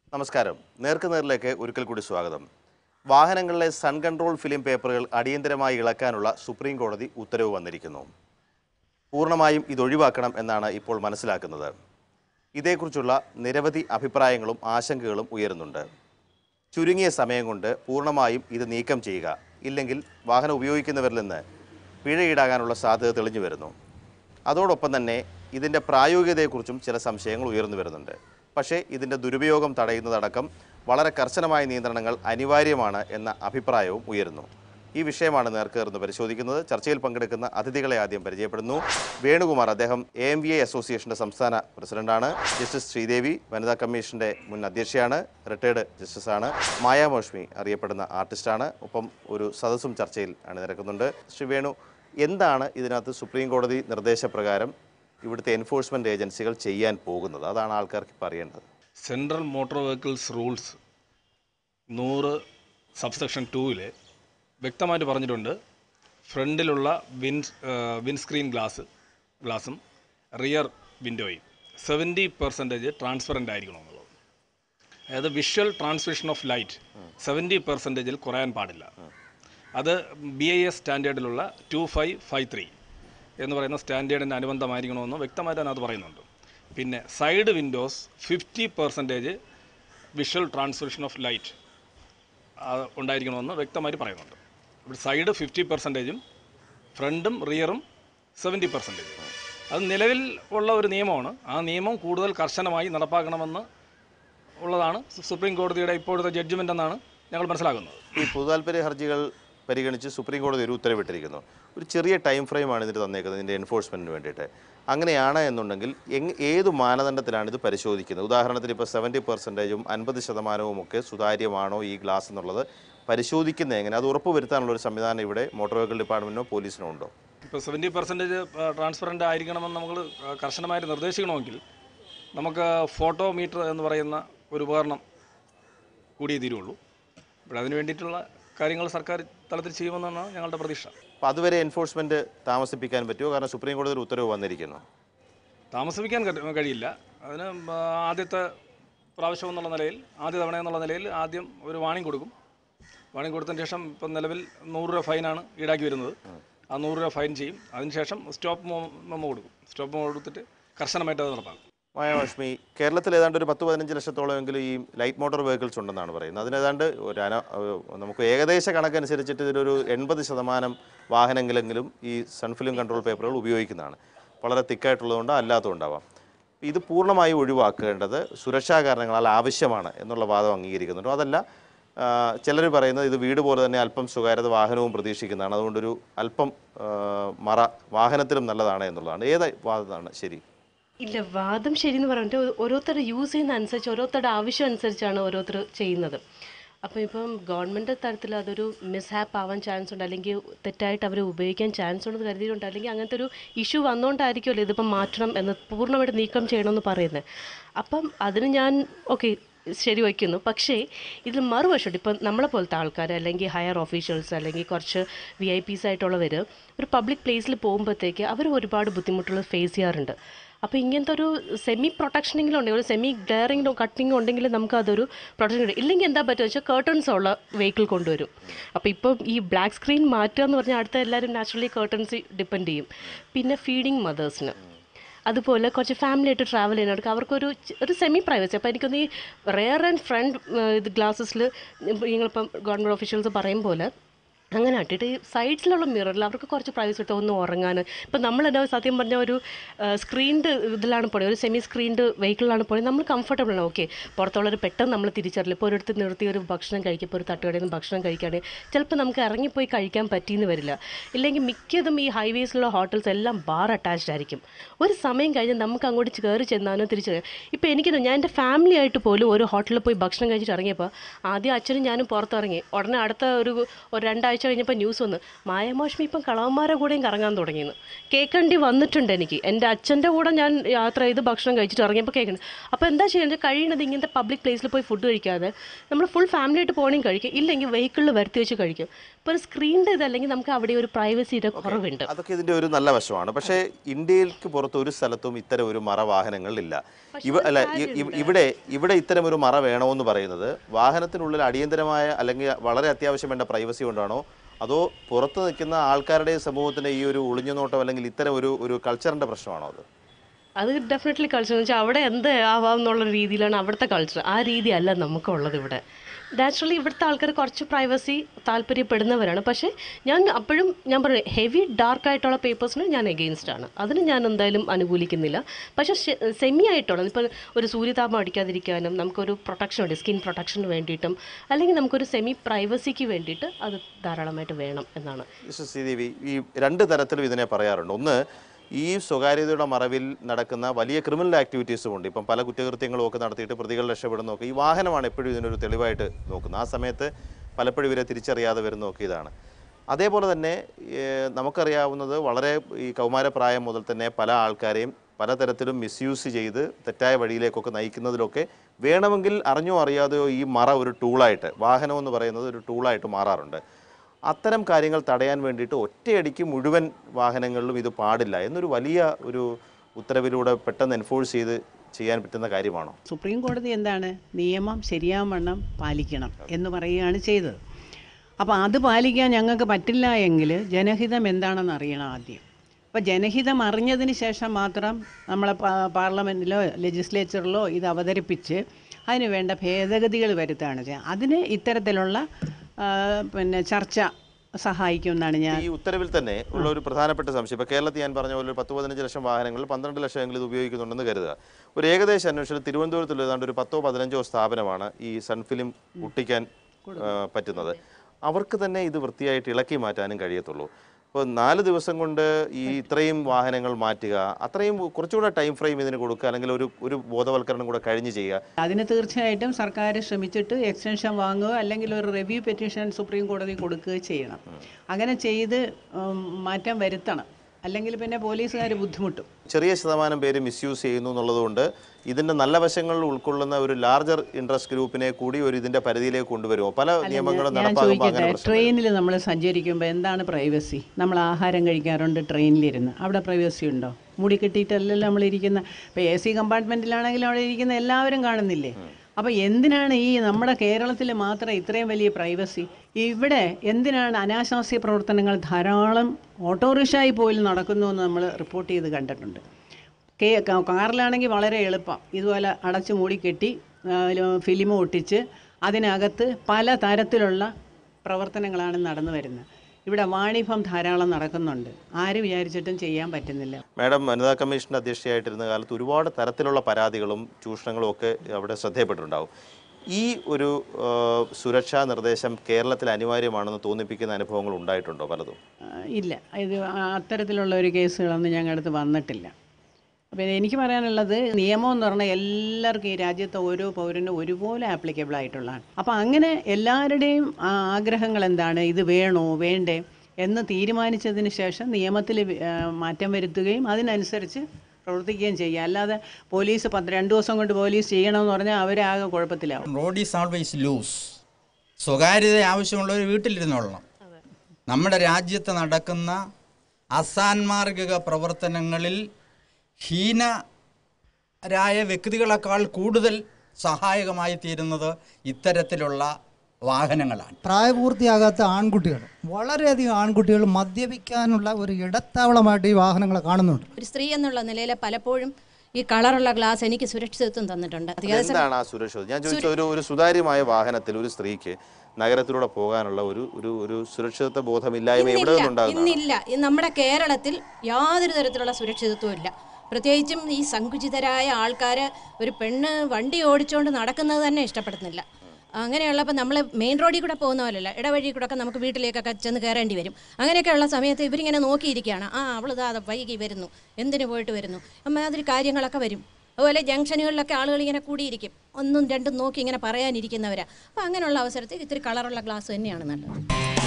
നമസ്കാരം നേർക്കുനേറിലേക്ക് ഒരിക്കൽ കൂടി സ്വാഗതം വാഹനങ്ങളിലെ സൺ കൺട്രോൾ ഫിലിം പേപ്പറുകൾ അടിയന്തരമായി ഇളക്കാനുള്ള സുപ്രീം കോടതി ഉത്തരവ് വന്നിരിക്കുന്നു പൂർണ്ണമായും ഇത് ഒഴിവാക്കണം എന്നാണ് ഇപ്പോൾ മനസ്സിലാക്കുന്നത് ഇതേക്കുറിച്ചുള്ള നിരവധി അഭിപ്രായങ്ങളും ആശങ്കകളും ഉയരുന്നുണ്ട് ചുരുങ്ങിയ സമയം കൊണ്ട് പൂർണ്ണമായും ഇത് നീക്കം ചെയ്യുക ഇല്ലെങ്കിൽ വാഹനം ഉപയോഗിക്കുന്നവരിൽ നിന്ന് പിഴ ഈടാകാനുള്ള സാധ്യത തെളിഞ്ഞു വരുന്നു അതോടൊപ്പം തന്നെ ഇതിൻ്റെ പ്രായോഗികതയെക്കുറിച്ചും ചില സംശയങ്ങൾ ഉയർന്നു വരുന്നുണ്ട് പക്ഷേ ഇതിൻ്റെ ദുരുപയോഗം തടയുന്നതടക്കം വളരെ കർശനമായ നിയന്ത്രണങ്ങൾ അനിവാര്യമാണ് എന്ന അഭിപ്രായവും ഉയരുന്നു ഈ വിഷയമാണ് നേർക്കേർന്ന് പരിശോധിക്കുന്നത് ചർച്ചയിൽ പങ്കെടുക്കുന്ന അതിഥികളെ ആദ്യം പരിചയപ്പെടുന്നു വേണുകുമാർ അദ്ദേഹം എ എം വി എ അസോസിയേഷൻ്റെ സംസ്ഥാന പ്രസിഡന്റാണ് ജസ്റ്റിസ് ശ്രീദേവി വനിതാ കമ്മീഷന്റെ മുൻ അധ്യക്ഷയാണ് റിട്ടയർഡ് ജസ്റ്റിസാണ് മായാമോഷ്മി അറിയപ്പെടുന്ന ആർട്ടിസ്റ്റാണ് ഒപ്പം ഒരു സദസ്സും ചർച്ചയിൽ അണിനിരക്കുന്നുണ്ട് ശ്രീ വേണു എന്താണ് ഇതിനകത്ത് സുപ്രീം കോടതി നിർദ്ദേശപ്രകാരം ഇവിടുത്തെ എൻഫോഴ്സ്മെന്റ് ഏജൻസികൾ ചെയ്യാൻ പോകുന്നത് അതാണ് ആൾക്കാർക്ക് ഇപ്പോൾ അറിയേണ്ടത് സെൻട്രൽ മോട്ടോർ വെഹിക്കിൾസ് റൂൾസ് നൂറ് സബ്സെക്ഷൻ ടൂവിൽ വ്യക്തമായിട്ട് പറഞ്ഞിട്ടുണ്ട് ഫ്രണ്ടിലുള്ള വിൻ വിൻസ്ക്രീൻ ഗ്ലാസ് ഗ്ലാസും റിയർ വിൻഡോയും സെവൻറ്റി പെർസെൻറ്റേജ് ട്രാൻസ്പെറൻ്റ് ആയിരിക്കണം എന്നുള്ളത് അതായത് visual transmission of light seventy പെർസെൻറ്റേജിൽ കുറയാൻ പാടില്ല അത് ബി ഐ എസ് സ്റ്റാൻഡേർഡിലുള്ള ടു ഫൈവ് ഫൈവ് ത്രീ എന്ന് പറയുന്ന സ്റ്റാൻഡേർഡിന് അനുബന്ധമായിരിക്കണമെന്ന് വ്യക്തമായിട്ട് അതിനകത്ത് പറയുന്നുണ്ട് പിന്നെ side windows fifty percentage visual transmission of light ഉണ്ടായിരിക്കണമെന്ന് വ്യക്തമായിട്ട് പറയുന്നുണ്ട് ഇവിടെ സൈഡ് ഫിഫ്റ്റി പെർസെൻറ്റേജും ഫ്രണ്ടും റിയറും സെവൻറ്റി പെർസെൻറ്റേജും അത് നിലവിൽ ഉള്ള ഒരു നിയമമാണ് ആ നിയമം കൂടുതൽ കർശനമായി നടപ്പാക്കണമെന്ന് ഉള്ളതാണ് സുപ്രീം കോടതിയുടെ ഇപ്പോഴത്തെ ജഡ്ജ്മെൻ്റ് എന്നാണ് ഞങ്ങൾ മനസ്സിലാക്കുന്നത് ഈ പൊതുതാൽപര്യ ഹർജികൾ പരിഗണിച്ച് സുപ്രീം കോടതി ഒരു ഉത്തരവിട്ടിരിക്കുന്നു ഒരു ചെറിയ ടൈം ഫ്രെയിമാണ് ഇതിന് തന്നേക്കുന്നത് ഇതിൻ്റെ എൻഫോഴ്സ്മെൻറ്റിന് വേണ്ടിയിട്ട് അങ്ങനെയാണ് എന്നുണ്ടെങ്കിൽ എങ് ഏത് മാനദണ്ഡത്തിലാണ് ഇത് പരിശോധിക്കുന്നത് ഉദാഹരണത്തിന് ഇപ്പോൾ സെവൻറ്റി പെർസെൻറ്റേജും അൻപത് ശതമാനവും ഒക്കെ സുതാര്യമാണോ ഈ ഗ്ലാസ് എന്നുള്ളത് പരിശോധിക്കുന്നത് എങ്ങനെ അത് ഉറപ്പുവരുത്താനുള്ള ഒരു സംവിധാനം ഇവിടെ മോട്ടോർ വെഹിക്കിൾ ഡിപ്പാർട്ട്മെൻറ്റിനോ പോലീസിനോ ഉണ്ടോ ഇപ്പോൾ സെവൻറ്റി പെർസെൻറ്റേജ് ട്രാൻസ്പെറൻ്റ് ആയിരിക്കണമെന്ന് നമ്മൾ കർശനമായിട്ട് നിർദ്ദേശിക്കണമെങ്കിൽ നമുക്ക് ഫോട്ടോ മീറ്റർ എന്ന് പറയുന്ന ഒരു ഉപകരണം കൂടിയേ തീരുള്ളൂ അപ്പോൾ അതിന് വേണ്ടിയിട്ടുള്ള കാര്യങ്ങൾ സർക്കാർ തലത്തിൽ ചെയ്യുമെന്നാണ് ഞങ്ങളുടെ പ്രതീക്ഷ അപ്പോൾ അതുവരെ എൻഫോഴ്സ്മെൻറ്റ് താമസിപ്പിക്കാൻ പറ്റുമോ കാരണം സുപ്രീം കോടതി ഒരു ഉത്തരവ് വന്നിരിക്കുന്നു താമസിപ്പിക്കാൻ കഴി- കഴിയില്ല അതിന് ആ, ആദ്യത്തെ പ്രാവശ്യം എന്നുള്ള നിലയിൽ ആദ്യ തവണ എന്നുള്ള നിലയിൽ ആദ്യം ഒരു വാണിംഗ് കൊടുക്കും വാണിംഗ് കൊടുത്തതിന് ശേഷം ഇപ്പം നിലവിൽ നൂറ് രൂപ ഫൈനാണ് ഈടാക്കി വരുന്നത് ആ നൂറ് രൂപ ഫൈൻ ചെയ്യും അതിനുശേഷം സ്റ്റോപ്പ് മെമ്മോ കൊടുക്കും സ്റ്റോപ്പ് മെമ്മോ കൊടുത്തിട്ട് കർശനമായിട്ട് അത് നടപ്പാക്കും മായാലക്ഷ്മി കേരളത്തിൽ ഏതാണ്ട് ഒരു പത്ത് പതിനഞ്ച് ലക്ഷത്തോളമെങ്കിലും ഈ ലൈറ്റ് മോട്ടോർ വെഹിക്കിൾസ് ഉണ്ടെന്നാണ് പറയുന്നത് അതിന് ഏതാണ്ട് ഒരു അന ഏഹ് നമുക്ക് ഏകദേശ കണക്കനുസരിച്ചിട്ട് ഇതിലൊരു എൺപത് ശതമാനം വാഹനങ്ങളെങ്കിലും ഈ സൺഫിലിം കൺട്രോൾ പേപ്പറുകൾ ഉപയോഗിക്കുന്നതാണ് വളരെ തിക്കായിട്ടുള്ളതുകൊണ്ട് അല്ലാത്തതുണ്ടാവാം ഇത് പൂർണ്ണമായി ഒഴിവാക്കേണ്ടത് സുരക്ഷാ കാരണങ്ങളാൽ ആവശ്യമാണ് എന്നുള്ള വാദം അംഗീകരിക്കുന്നുണ്ടോ അതല്ല ചിലർ പറയുന്നത് ഇത് വീട് പോലെ തന്നെ അല്പം സ്വകാര്യത വാഹനവും പ്രതീക്ഷിക്കുന്നതാണ് അതുകൊണ്ടൊരു അല്പം ആ, മറ വാഹനത്തിലും നല്ലതാണ് എന്നുള്ളതാണ് ഏത് വാദമാണ് ശരി ഇല്ല വാദം ശരിയെന്ന് പറഞ്ഞിട്ട് ഓരോരുത്തരുടെ യൂസ് ചെയ്യുന്ന അനുസരിച്ച് ഓരോരുത്തരുടെ ആവശ്യം അനുസരിച്ചാണ് ഓരോരുത്തർ ചെയ്യുന്നത് അപ്പോൾ ഇപ്പം ഗവൺമെൻറ് തരത്തിൽ അതൊരു മിസ്ഹാപ്പ് ആവാൻ ചാൻസ് ഉണ്ട് അല്ലെങ്കിൽ തെറ്റായിട്ട് അവർ ഉപയോഗിക്കാൻ ചാൻസ് ഉണ്ടെന്ന് കരുതിയിട്ടുണ്ട് അല്ലെങ്കിൽ അങ്ങനത്തെ ഒരു ഇഷ്യൂ വന്നുകൊണ്ടായിരിക്കുമല്ലോ ഇതിപ്പം മാറ്റണം എന്ന് പൂർണ്ണമായിട്ട് നീക്കം ചെയ്യണമെന്ന് പറയുന്നത് അപ്പം അതിന് ഞാൻ ഓക്കെ ശരി വയ്ക്കുന്നു പക്ഷേ ഇതിൽ മറുവശമുണ്ട് ഇപ്പം നമ്മളെ പോലത്തെ ആൾക്കാർ അല്ലെങ്കിൽ ഹയർ ഓഫീഷ്യൽസ് അല്ലെങ്കിൽ കുറച്ച് വി ഐ പീസ് ആയിട്ടുള്ളവർ ഒരു പബ്ലിക് പ്ലേസിൽ പോകുമ്പോഴത്തേക്ക് അവർ ഒരുപാട് ബുദ്ധിമുട്ടുകൾ ഫേസ് ചെയ്യാറുണ്ട് അപ്പോൾ ഇങ്ങനത്തെ ഒരു സെമി പ്രൊട്ടക്ഷനെങ്കിലും ഉണ്ടെങ്കിൽ ഒരു സെമി ഗ്ലെയറിംഗോ കട്ടിങ്ങോ ഉണ്ടെങ്കിൽ നമുക്ക് അതൊരു പ്രൊട്ടക്ഷൻ കിട്ടും ഇല്ലെങ്കിൽ എന്താ പറ്റുക വെച്ചാൽ കേർട്ടൺസ് ഉള്ള വെഹിക്കിൾ കൊണ്ടുവരും അപ്പോൾ ഇപ്പം ഈ ബ്ലാക്ക് സ്ക്രീൻ മാറ്റുക എന്ന് പറഞ്ഞാൽ അടുത്ത എല്ലാവരും നാച്ചുറലി കേർട്ടൺസ് ഡിപ്പെൻഡ് ചെയ്യും പിന്നെ ഫീഡിങ് മദേഴ്സിന് അതുപോലെ കുറച്ച് ഫാമിലി ആയിട്ട് ട്രാവൽ ചെയ്യുന്നവർക്ക് അവർക്കൊരു ച- ഒരു സെമി പ്രൈവസി അപ്പോൾ എനിക്കൊന്ന് ഈ റെയർ ആൻഡ് ഫ്രണ്ട് ഇത് ഗ്ലാസ്സസിൽ നിങ്ങളിപ്പം ഗവൺമെൻറ് ഓഫീഷ്യൽസ് പറയും പോലെ അങ്ങനെ ഇട്ടിട്ട് ഈ സൈഡ്സിലുള്ള മിററിൽ അവർക്ക് കുറച്ച് പ്രൈവസി കിട്ടും ഒന്ന് ഉറങ്ങാൻ ഇപ്പം നമ്മൾ എന്താ സത്യം പറഞ്ഞ ഒരു സ്ക്രീൻഡ് ഇതിലാണ് പോണത് ഒരു സെമി സ്ക്രീൻഡ് വെഹിക്കിളിലാണ് പോണത് നമ്മൾ കംഫർട്ടബിൾ ആണ് ഓക്കെ പുറത്തുള്ളവർ പെട്ടെന്ന് നമ്മൾ തിരിച്ചറിയില്ല ഇപ്പോൾ ഒരിടത്ത് നിർത്തി ഒരു ഭക്ഷണം കഴിക്കുക ഇപ്പോൾ ഒരു തട്ടുകടയിൽ നിന്ന് ഭക്ഷണം കഴിക്കുകയാണെങ്കിൽ ചിലപ്പോൾ നമുക്ക് ഇറങ്ങിപ്പോയി കഴിക്കാൻ പറ്റിയെന്ന് വരില്ല ഇല്ലെങ്കിൽ മിക്കതും ഈ ഹൈവേസിലുള്ള ഹോട്ടൽസ് എല്ലാം ബാർ അറ്റാച്ച്ഡ് ആയിരിക്കും ഒരു സമയം കഴിഞ്ഞ് നമുക്ക് അങ്ങോട്ട് കയറി ചെന്നാനോ തിരിച്ചു ഇപ്പോൾ എനിക്ക് ഞാൻ എൻ്റെ ഫാമിലി ആയിട്ട് പോലും ഒരു ഹോട്ടലിൽ പോയി ഭക്ഷണം കഴിച്ചിട്ട് ഇറങ്ങിയപ്പോൾ ആദ്യം അച്ഛനും ഞാനും പുറത്തിറങ്ങി ഉടനെ അടുത്ത ഒരു ഒരു രണ്ടാഴ്ച കഴിഞ്ഞപ്പോൾ ന്യൂസ് വന്ന് മായമോഷ്മി ഇപ്പം കളവന്മാരുടെ കൂടെയും കറങ്ങാൻ തുടങ്ങിയെന്ന് കേൾക്കേണ്ടി വന്നിട്ടുണ്ട് എനിക്ക് എൻ്റെ അച്ഛൻ്റെ കൂടെ ഞാൻ യാത്ര ചെയ്ത് ഭക്ഷണം കഴിച്ചിട്ട് ഇറങ്ങിയപ്പോൾ കേൾക്കണം അപ്പോൾ എന്താ ചെയ്യുന്നത് കഴിയുന്നത് ഇങ്ങനത്തെ പബ്ലിക് പ്ലേസിൽ പോയി ഫുഡ് കഴിക്കാതെ നമ്മൾ ഫുൾ ഫാമിലി ആയിട്ട് പോകണമെങ്കിൽ കഴിക്കും ഇല്ലെങ്കിൽ വെഹിക്കിളിൽ വരുത്തി വെച്ച് കഴിക്കും ഇപ്പോൾ ഒരു സ്ക്രീനിൻ്റെ ഇതല്ലെങ്കിൽ നമുക്ക് അവിടെ ഒരു പ്രൈവസിയുടെ കുറവുണ്ട് അതൊക്കെ ഇതിന്റെ ഒരു നല്ല വശമാണ് പക്ഷേ ഇന്ത്യക്ക് പുറത്ത് ഒരു സ്ഥലത്തും ഇത്തരം ഒരു മറ വാഹനങ്ങളിലില്ല ഇവ അല്ല ഇ- ഇ- ഇവിടെ ഇവിടെ ഇത്തരം ഒരു മറ വേണമെന്ന് പറയുന്നത് വാഹനത്തിനുള്ളിൽ അടിയന്തരമായ അല്ലെങ്കിൽ വളരെ അത്യാവശ്യം വേണ്ട പ്രൈവസി കൊണ്ടാണോ അതോ പുറത്ത് നിൽക്കുന്ന ആൾക്കാരുടെ സമൂഹത്തിന്റെ ഈ ഒരു ഒളിഞ്ഞുനോട്ടം അല്ലെങ്കിൽ ഇത്തരം ഒരു ഒരു കൾച്ചറിന്റെ പ്രശ്നമാണോ അത് അത് ഡെഫിനറ്റ്ലി കൾച്ചർ എന്ന് വെച്ചാൽ അവിടെ എന്ത് ആവാം എന്നുള്ള രീതിയിലാണ് അവിടുത്തെ കൾച്ചർ ആ രീതിയല്ല നമുക്കുള്ളത് ഇവിടെ നാച്ചുറലി ഇവിടുത്തെ ആൾക്കാർ കുറച്ച് പ്രൈവസി താല്പര്യപ്പെടുന്നവരാണ് പക്ഷേ ഞാൻ അപ്പോഴും ഞാൻ പറഞ്ഞു ഹെവി ഡാർക്ക് ആയിട്ടുള്ള പേപ്പേഴ്സിന് ഞാൻ എഗെയിൻസ്റ്റ് ആണ് അതിന് ഞാൻ എന്തായാലും അനുകൂലിക്കുന്നില്ല പക്ഷേ സെമി ആയിട്ടുള്ള ഇപ്പോൾ ഒരു സൂര്യതാപം അടിക്കാതിരിക്കാനും നമുക്കൊരു പ്രൊട്ടക്ഷൻ ഉണ്ട് സ്കിൻ പ്രൊട്ടക്ഷന് വേണ്ടിയിട്ടും അല്ലെങ്കിൽ നമുക്കൊരു സെമി പ്രൈവസിക്ക് വേണ്ടിയിട്ട് അത് ധാരാളമായിട്ട് വേണം എന്നാണ് മിസ്റ്റർ ശ്രീദേവി ഈ രണ്ട് തരത്തിലും ഇതിനെ പറയാറുണ്ട് ഒന്ന് ഈ സ്വകാര്യതയുടെ മറവിൽ നടക്കുന്ന വലിയ ക്രിമിനൽ ആക്ടിവിറ്റീസും ഉണ്ട് ഇപ്പം പല കുറ്റകൃത്യങ്ങളും ഒക്കെ നടത്തിയിട്ട് പ്രതികൾ രക്ഷപ്പെടുന്നതൊക്കെ ഈ വാഹനമാണ് എപ്പോഴും ഇതിനൊരു തെളിവായിട്ട് നോക്കുന്നത് ആ സമയത്ത് പലപ്പോഴും ഇവരെ തിരിച്ചറിയാതെ വരുന്നതൊക്കെ ഇതാണ് അതേപോലെ തന്നെ ഏഹ്, നമുക്കറിയാവുന്നത് വളരെ ഈ കൗമാരപ്രായം മുതൽ തന്നെ പല ആൾക്കാരെയും പലതരത്തിലും മിസ്യൂസ് ചെയ്ത് തെറ്റായ വഴിയിലേക്കൊക്കെ നയിക്കുന്നതിലൊക്കെ വേണമെങ്കിൽ അറിഞ്ഞോ അറിയാതെയോ ഈ മറ ഒരു ടൂളായിട്ട് വാഹനം എന്ന് പറയുന്നത് ഒരു ടൂളായിട്ട് മാറാറുണ്ട് അത്തരം കാര്യങ്ങൾ തടയാൻ വേണ്ടിയിട്ട് ഒറ്റയടിക്ക് മുഴുവൻ വാഹനങ്ങളിലും ഇത് പാടില്ല എന്നൊരു വലിയ ഒരു ഉത്തരവിലൂടെ പെട്ടെന്ന് എൻഫോഴ്സ് ചെയ്ത് ചെയ്യാൻ പറ്റുന്ന കാര്യമാണോ സുപ്രീം കോടതി എന്താണ് നിയമം ശരിയാവണ്ണം പാലിക്കണം എന്ന് പറയുകയാണ് ചെയ്തത് അപ്പോൾ അത് പാലിക്കാൻ ഞങ്ങൾക്ക് പറ്റില്ല എങ്കിൽ ജനഹിതം എന്താണെന്ന് അറിയണം ആദ്യം അപ്പോൾ ജനഹിതം അറിഞ്ഞതിന് ശേഷം മാത്രം നമ്മളെ പാ- പാർലമെൻറ്റിലോ ലെജിസ്ലേച്ചറിലോ ഇത് അവതരിപ്പിച്ച് അതിന് വേണ്ട ഭേദഗതികൾ വരുത്തുകയാണ് ചെയ്യുക അതിന് ഇത്തരത്തിലുള്ള ആ, പിന്നെ ചർച്ച സഹായിക്കുമെന്നാണ് ഞാൻ ഈ ഉത്തരവിൽ തന്നെ ഉള്ള ഒരു പ്രധാനപ്പെട്ട സംശയം ഇപ്പോൾ കേരളത്തിൽ ഞാൻ പറഞ്ഞ പോലെ ഒരു പത്ത് പതിനഞ്ച് ലക്ഷം വാഹനങ്ങളിൽ പന്ത്രണ്ട് ലക്ഷമെങ്കിലും ഇത് ഉപയോഗിക്കുന്നുണ്ടെന്ന് കരുതുക ഒരു ഏകദേശ അന്വേഷണത്തിൽ തിരുവനന്തപുരത്തിൽ ഏതാണ്ട് ഒരു പത്തോ പതിനഞ്ചോ സ്ഥാപനമാണ് ഈ സൺഫിലിം ഒട്ടിക്കാൻ ആ, പറ്റുന്നത് അവർക്ക് തന്നെ ഇത് വൃത്തിയായിട്ട് ഇളക്കി മാറ്റാനും കഴിയത്തുള്ളൂ ഇപ്പോൾ നാല് ദിവസം കൊണ്ട് ഈ ഇത്രയും വാഹനങ്ങൾ മാറ്റുക അത്രയും കുറച്ചുകൂടെ ടൈം ഫ്രെയിം ഇതിന് കൊടുക്കുക അല്ലെങ്കിൽ ഒരു ഒരു ബോധവൽക്കരണം കൂടെ കഴിഞ്ഞ് ചെയ്യുക അതിന് തീർച്ചയായിട്ടും സർക്കാർ ശ്രമിച്ചിട്ട് എക്സ്റ്റൻഷൻ വാങ്ങുക അല്ലെങ്കിൽ ഒരു റിവ്യൂ പെറ്റീഷൻ സുപ്രീം കോടതി കൊടുക്കുകയോ ചെയ്യണം അങ്ങനെ ചെയ്ത് ഉം, മാറ്റം വരുത്തണം അല്ലെങ്കിൽ പിന്നെ പോലീസുകാർ ബുദ്ധിമുട്ടും ചെറിയ ശതമാനം പേര് മിസ്യൂസ് ചെയ്യുന്നു എന്നുള്ളതുകൊണ്ട് ഇതിന്റെ നല്ല വശങ്ങൾ ഉൾക്കൊള്ളുന്ന ഒരു ലാർജർ ഇൻട്രസ്റ്റ് ഗ്രൂപ്പിനെ കൂടി ഒരു ഇതിന്റെ പരിധിയിലേക്ക് കൊണ്ടുവരുമോ പല നിയമങ്ങളും ഞാൻ നടപ്പാകുമ്പോൾ അങ്ങനെ ചോദിക്കട്ടെ പ്രശ്നം വരും. ട്രെയിനിൽ നമ്മൾ സഞ്ചരിക്കുമ്പോൾ എന്താണ് പ്രൈവസി നമ്മൾ ആഹാരം കഴിക്കാറുണ്ട് ട്രെയിനിലിരുന്ന് അവിടെ പ്രൈവസി ഉണ്ടോ മുടി കെട്ടിയിട്ടല്ലല്ലോ നമ്മൾ ഇരിക്കുന്ന ഇപ്പോൾ എ സി കമ്പാർട്ട്മെൻറ്റിലാണെങ്കിലും അവിടെ ഇരിക്കുന്ന എല്ലാവരും കാണുന്നില്ലേ അപ്പോൾ എന്തിനാണ് ഈ നമ്മുടെ കേരളത്തിൽ മാത്രം ഇത്രയും വലിയ പ്രൈവസി ഇവിടെ എന്തിനാണ് അനാശാസ്യ പ്രവർത്തനങ്ങൾ ധാരാളം ഓട്ടോറിക്ഷയിൽ പോലും നടക്കുന്നു എന്ന് നമ്മൾ റിപ്പോർട്ട് ചെയ്ത് കണ്ടിട്ടുണ്ട് കേ ക- കാറിലാണെങ്കിൽ വളരെ എളുപ്പം ഇതുപോലെ അടച്ചു മൂടി കെട്ടി ഫിലിം ഒട്ടിച്ച് അതിനകത്ത് പല തരത്തിലുള്ള പ്രവർത്തനങ്ങളാണ് നടന്നു വരുന്നത് ഇവിടെ വാണിഭം ധാരാളം നടക്കുന്നുണ്ട് ആര് വിചാരിച്ചിട്ടും ചെയ്യാൻ പറ്റുന്നില്ല മാഡം വനിതാ കമ്മീഷന്റെ അധ്യക്ഷയായിട്ടിരുന്ന കാലത്ത് ഒരുപാട് തരത്തിലുള്ള പരാതികളും ചൂഷണങ്ങളും ഒക്കെ അവിടെ ശ്രദ്ധയപ്പെട്ടിട്ടുണ്ടാവും ഈ ഒരു ആ, സുരക്ഷാ നിർദ്ദേശം കേരളത്തിൽ അനിവാര്യമാണെന്ന് തോന്നിപ്പിക്കുന്ന അനുഭവങ്ങൾ ഉണ്ടായിട്ടുണ്ടോ പലതും ആ, ഇല്ല ഇത് ആ- അത്തരത്തിലുള്ള ഒരു കേസുകളൊന്നും ഞങ്ങളുടെ അടുത്ത് വന്നിട്ടില്ല അപ്പോൾ എനിക്ക് പറയാനുള്ളത് നിയമം എന്ന് പറഞ്ഞാൽ എല്ലാവർക്കും ഈ രാജ്യത്തെ ഓരോ പൗരനും ഒരുപോലെ ആപ്ലിക്കബിൾ ആയിട്ടുള്ളതാണ് അപ്പോൾ അങ്ങനെ എല്ലാവരുടെയും ആ ആഗ്രഹങ്ങൾ എന്താണ് ഇത് വേണോ വേണ്ടേ എന്ന് തീരുമാനിച്ചതിന് ശേഷം നിയമത്തിൽ മാറ്റം വരുത്തുകയും അതിനനുസരിച്ച് പ്രവർത്തിക്കുകയും ചെയ്യുക അല്ലാതെ പോലീസ് പത്ത് രണ്ട് ദിവസം കൊണ്ട് പോലീസ് ചെയ്യണമെന്ന് പറഞ്ഞാൽ അവരാകെ കുഴപ്പത്തിലാവും റോഡ് ഈസ് ആൾവേസ് ലൂസ് സ്വകാര്യത ആവശ്യമുള്ളവർ വീട്ടിലിരുന്നോളണം നമ്മുടെ രാജ്യത്ത് നടക്കുന്ന അസാൻമാർഗിക പ്രവർത്തനങ്ങളിൽ ഹീനരായ വ്യക്തികളെക്കാൾ കൂടുതൽ സഹായകമായി തീരുന്നത് ഇത്തരത്തിലുള്ള വാഹനങ്ങളാണ് പ്രായപൂർത്തിയാകാത്ത ആൺകുട്ടികൾ വളരെയധികം ആൺകുട്ടികൾ മദ്യപിക്കാനുള്ള ഒരു ഇടത്താവളമായിട്ട് ഈ വാഹനങ്ങളെ കാണുന്നുണ്ട് ഒരു സ്ത്രീ എന്നുള്ള നിലയിൽ പലപ്പോഴും ഈ കളറുള്ള ഗ്ലാസ് എനിക്ക് സുരക്ഷിതത്വം തന്നിട്ടുണ്ട് അത്യാവശ്യം എന്താണ് ആ സുരക്ഷ ഞാൻ ചോദിച്ച ഒരു ഒരു സുതാര്യമായ വാഹനത്തിൽ ഒരു സ്ത്രീക്ക് നഗരത്തിലൂടെ പോകാനുള്ള ഒരു ഒരു ഒരു സുരക്ഷിതത്വ ബോധമില്ലായ്മ എവിടെ ഇന്നില്ല നിന്നുണ്ടാകുന്നതാണ് ഇന്നില്ല ഇന്ന് നമ്മുടെ കേരളത്തിൽ യാതൊരു തരത്തിലുള്ള സുരക്ഷിതത്വവും ഇല്ല പ്രത്യേകിച്ചും ഈ സങ്കുചിതരായ ആൾക്കാർ ഒരു പെണ്ണ് വണ്ടി ഓടിച്ചുകൊണ്ട് നടക്കുന്നത് തന്നെ ഇഷ്ടപ്പെടുന്നില്ല അങ്ങനെയുള്ളപ്പോൾ നമ്മൾ മെയിൻ റോഡിൽ കൂടെ പോകുന്ന പോലെയല്ല ഇടവഴി കൂടെ ഒക്കെ നമുക്ക് വീട്ടിലേക്കൊക്കെ ചെന്ന് കയറേണ്ടി വരും അങ്ങനെയൊക്കെയുള്ള സമയത്ത് ഇവരിങ്ങനെ നോക്കിയിരിക്കുകയാണ് ആ അവൾ ഇതാ വൈകി വരുന്നു എന്തിനു പോയിട്ട് വരുന്നു അമ്മാതിരി കാര്യങ്ങളൊക്കെ വരും അതുപോലെ ജംഗ്ഷനുകളിലൊക്കെ ആളുകൾ ഇങ്ങനെ കൂടിയിരിക്കും ഒന്നും രണ്ടും നോക്കി ഇങ്ങനെ പറയാനിരിക്കുന്നവരാ അപ്പോൾ അങ്ങനെയുള്ള അവസരത്തിൽ ഇത്തിരി കളറുള്ള ഗ്ലാസ് തന്നെയാണ് നല്ലത്